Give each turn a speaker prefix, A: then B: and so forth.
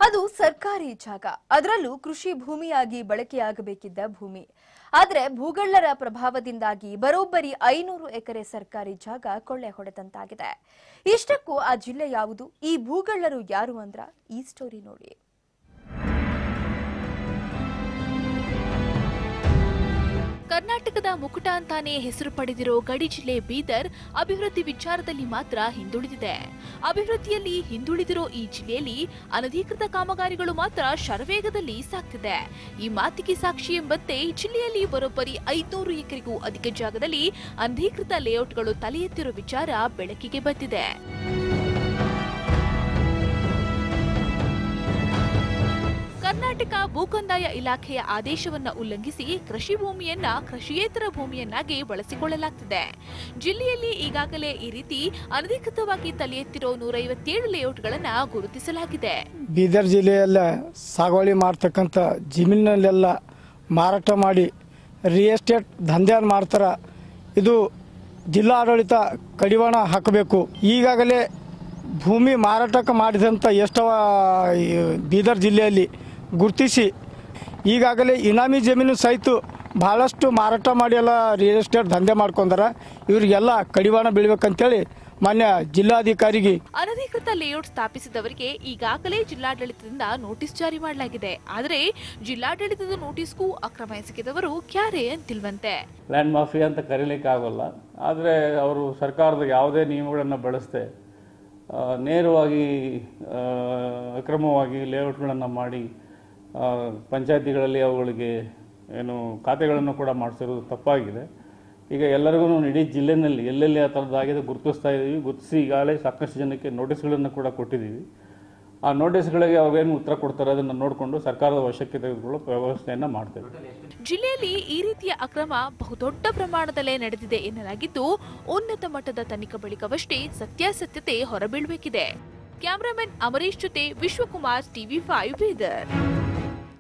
A: ಅದು ಸರ್ಕಾರಿ ಜಾಗ ಅದರಲ್ಲೂ ಕೃಷಿ ಭೂಮಿಯಾಗಿ ಬಳಕೆಯಾಗಬೇಕಿದ್ದ ಭೂಮಿ ಆದ್ರೆ ಭೂಗಳ್ಳರ ಪ್ರಭಾವದಿಂದಾಗಿ ಬರೋಬ್ಬರಿ ಐನೂರು ಎಕರೆ ಸರ್ಕಾರಿ ಜಾಗ ಕೊಳ್ಳೆ ಹೊಡೆದಂತಾಗಿದೆ ಇಷ್ಟಕ್ಕೂ ಆ ಜಿಲ್ಲೆ ಯಾವುದು ಈ ಭೂಗಳ್ಳರು ಯಾರು ಅಂದ್ರ ಈ ಸ್ಟೋರಿ ನೋಡಿ
B: ಕರ್ನಾಟಕದ ಮುಕುಟ ಅಂತಾನೆ ಹೆಸರು ಪಡೆದಿರೋ ಗಡಿ ಜಿಲ್ಲೆ ಬೀದರ್ ಅಭಿವೃದ್ಧಿ ವಿಚಾರದಲ್ಲಿ ಮಾತ್ರ ಹಿಂದುಳಿದಿದೆ ಅಭಿವೃದ್ಧಿಯಲ್ಲಿ ಹಿಂದುಳಿದಿರೋ ಈ ಜಿಲ್ಲೆಯಲ್ಲಿ ಅನಧಿಕೃತ ಕಾಮಗಾರಿಗಳು ಮಾತ್ರ ಶರವೇಗದಲ್ಲಿ ಸಾಗ್ತಿದೆ ಈ ಮಾತಿಗೆ ಸಾಕ್ಷಿ ಎಂಬಂತೆ ಜಿಲ್ಲೆಯಲ್ಲಿ ಬರೋಬ್ಬರಿ ಐದ್ನೂರು ಎಕರೆಗೂ ಅಧಿಕ ಜಾಗದಲ್ಲಿ ಅನಧಿಕೃತ ಲೇಔಟ್ಗಳು ತಲೆ ಎತ್ತಿರೋ ವಿಚಾರ ಬೆಳಕಿಗೆ ಬಂದಿದೆ ಕರ್ನಾಟಕ ಭೂಕಂದಾಯ ಇಲಾಖೆಯ ಆದೇಶವನ್ನ ಉಲ್ಲಂಘಿಸಿ ಕೃಷಿ ಭೂಮಿಯನ್ನ ಕೃಷಿಯೇತರ ಭೂಮಿಯನ್ನಾಗಿ ಬಳಸಿಕೊಳ್ಳಲಾಗ್ತಿದೆ ಜಿಲ್ಲೆಯಲ್ಲಿ ಈಗಾಗಲೇ ಈ ರೀತಿ ಅನಧಿಕೃತವಾಗಿ ತಲೆ ಎತ್ತಿರೋ ನೂರೈವತ್ತೇಳು ಲೇಔಟ್ಗಳನ್ನ ಗುರುತಿಸಲಾಗಿದೆ
C: ಬೀದರ್ ಜಿಲ್ಲೆಯಲ್ಲ ಸಾಗುವಳಿ ಮಾಡ್ತಕ್ಕಂಥ ಜಮೀನಲ್ಲೆಲ್ಲ ಮಾರಾಟ ಮಾಡಿ ರಿಯಲ್ ಎಸ್ಟೇಟ್ ದಂಧೆ ಮಾಡ್ತಾರ ಇದು ಜಿಲ್ಲಾಡಳಿತ ಕಡಿವಾಣ ಹಾಕಬೇಕು ಈಗಾಗಲೇ ಭೂಮಿ ಮಾರಾಟಕ್ಕೆ ಮಾಡಿದಂಥ ಎಷ್ಟವ ಈ ಬೀದರ್ ಜಿಲ್ಲೆಯಲ್ಲಿ ಗುರುತಿಸಿ ಈಗಾಗಲೇ ಇನಾಮಿ ಜಮೀನು ಸಹಿತ ಭಾಳಷ್ಟು ಮಾರಾಟ ಮಾಡಿ ಎಲ್ಲ ರಿಯಲ್ ಎಸ್ಟೇಟ್ ದಂಧೆ ಮಾಡ್ಕೊಂಡಾರ ಇವರಿಗೆಲ್ಲ ಕಡಿವಾಣ ಬೀಳ್ಬೇಕಂತೇಳಿ ಮಾನ್ಯ ಜಿಲ್ಲಾಧಿಕಾರಿಗೆ
B: ಅನಧಿಕೃತ ಲೇಔಟ್ ಸ್ಥಾಪಿಸಿದವರಿಗೆ ಈಗಾಗಲೇ ಜಿಲ್ಲಾಡಳಿತದಿಂದ ನೋಟಿಸ್ ಜಾರಿ ಮಾಡಲಾಗಿದೆ ಆದರೆ ಜಿಲ್ಲಾಡಳಿತದ ನೋಟಿಸ್ಗೂ ಅಕ್ರಮ ಎಸಗಿದವರು ಕ್ಯಾರೆ ಅಂತಿಲ್ವಂತೆ
D: ಲ್ಯಾಂಡ್ ಮಾಫಿಯಾ ಅಂತ ಕರೀಲಿಕ್ಕೆ ಆಗೋಲ್ಲ ಆದರೆ ಅವರು ಸರ್ಕಾರದ ಯಾವುದೇ ನಿಯಮಗಳನ್ನು ಬಳಸದೆ ಆ, ನೇರವಾಗಿ ಆ, ಅಕ್ರಮವಾಗಿ ಲೇಔಟ್ಗಳನ್ನು ಮಾಡಿ ಆ, ಪಂಚಾಯತಿಗಳಲ್ಲಿ ಅವುಗಳಿಗೆ ಏನು ಖಾತೆಗಳನ್ನು ಕೂಡ ಮಾಡಿಸಿರೋದು ತಪ್ಪಾಗಿದೆ ಈಗ ಎಲ್ಲರಿಗೂ ಇಡೀ ಜಿಲ್ಲೆನಲ್ಲಿ ಎಲ್ಲೆಲ್ಲಿ ಆ ಥರದ್ದಾಗಿದೆ ಗುರುತಿಸ್ತಾ ಇದ್ದೀವಿ ಗುರುತಿಸಿ ಈಗಾಗಲೇ ಸಾಕಷ್ಟು ಜನಕ್ಕೆ ನೋಟಿಸ್ಗಳನ್ನು ಕೂಡ ಕೊಟ್ಟಿದ್ದೀವಿ ಆ ನೋಟಿಸ್ಗಳಿಗೆ ಅವ್ರೇನು ಉತ್ತರ ಕೊಡ್ತಾರೆ ಅದನ್ನು ನೋಡಿಕೊಂಡು ಸರ್ಕಾರದ ವಶಕ್ಕೆ ತೆಗೆದುಕೊಳ್ಳೋ ವ್ಯವಸ್ಥೆಯನ್ನು ಮಾಡ್ತೇವೆ
B: ಜಿಲ್ಲೆಯಲ್ಲಿ ಈ ರೀತಿಯ ಅಕ್ರಮ ಬಹುದೊಡ್ಡ ಪ್ರಮಾಣದಲ್ಲೇ ನಡೆದಿದೆ ಎನ್ನಲಾಗಿದ್ದು ಉನ್ನತ ಮಟ್ಟದ ತನಿಖೆ ಬಳಿಕವಷ್ಟೇ ಸತ್ಯಾಸತ್ಯತೆ ಹೊರಬೀಳಬೇಕಿದೆ ಕ್ಯಾಮರಾಮನ್ ಅಮರೀಶ್ ಜೊತೆ ವಿಶ್ವಕುಮಾರ್ ಟಿವಿ ಫೈವ್ ಬೀದರ್